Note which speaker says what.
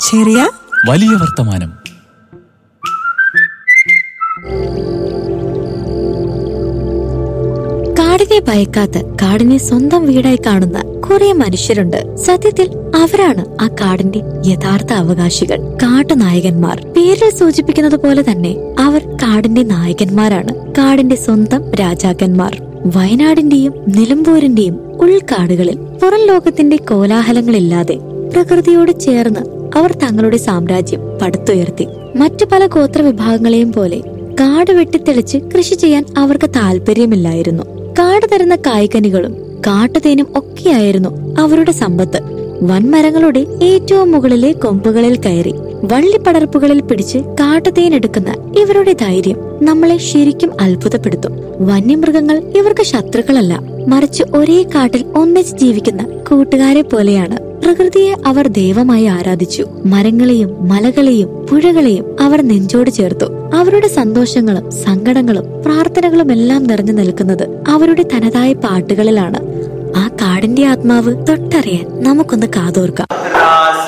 Speaker 1: ചെറിയ
Speaker 2: വലിയ വർത്തമാനം
Speaker 3: കാടിനെ ഭയക്കാത്ത കാടിനെ സ്വന്തം വീടായി കാണുന്ന കുറെ മനുഷ്യരുണ്ട് സത്യത്തിൽ അവരാണ് ആ കാടിന്റെ യഥാർത്ഥ അവകാശികൾ കാട്ടുനായകന്മാർ പേരിൽ സൂചിപ്പിക്കുന്നത് പോലെ തന്നെ അവർ കാടിന്റെ നായകന്മാരാണ് കാടിന്റെ സ്വന്തം രാജാക്കന്മാർ വയനാടിന്റെയും നിലമ്പൂരിന്റെയും ഉൾക്കാടുകളിൽ പുറം ലോകത്തിന്റെ കോലാഹലങ്ങളില്ലാതെ പ്രകൃതിയോട് ചേർന്ന് അവർ തങ്ങളുടെ സാമ്രാജ്യം പടുത്തുയർത്തി മറ്റു പല ഗോത്ര വിഭാഗങ്ങളെയും പോലെ കാട് വെട്ടിത്തെളിച്ച് കൃഷി ചെയ്യാൻ അവർക്ക് താല്പര്യമില്ലായിരുന്നു കാട് തരുന്ന കായ്കനികളും കാട്ടുതേനും ഒക്കെയായിരുന്നു അവരുടെ സമ്പത്ത് വൻമരങ്ങളുടെ ഏറ്റവും മുകളിലെ കൊമ്പുകളിൽ കയറി വള്ളിപ്പടർപ്പുകളിൽ പിടിച്ച് കാട്ടുതേൻ എടുക്കുന്ന ഇവരുടെ ധൈര്യം നമ്മളെ ശരിക്കും അത്ഭുതപ്പെടുത്തും വന്യമൃഗങ്ങൾ ഇവർക്ക് ശത്രുക്കളല്ല മറിച്ച് ഒരേ കാട്ടിൽ ഒന്നിച്ച് ജീവിക്കുന്ന കൂട്ടുകാരെ പോലെയാണ് പ്രകൃതിയെ അവർ ദൈവമായി ആരാധിച്ചു മരങ്ങളെയും മലകളെയും പുഴകളെയും അവർ നെഞ്ചോട് ചേർത്തു അവരുടെ സന്തോഷങ്ങളും സങ്കടങ്ങളും പ്രാർത്ഥനകളും എല്ലാം നിറഞ്ഞു നിൽക്കുന്നത് അവരുടെ തനതായ പാട്ടുകളിലാണ് ആ കാടിന്റെ ആത്മാവ് തൊട്ടറിയാൻ നമുക്കൊന്ന് കാതോർക്കാം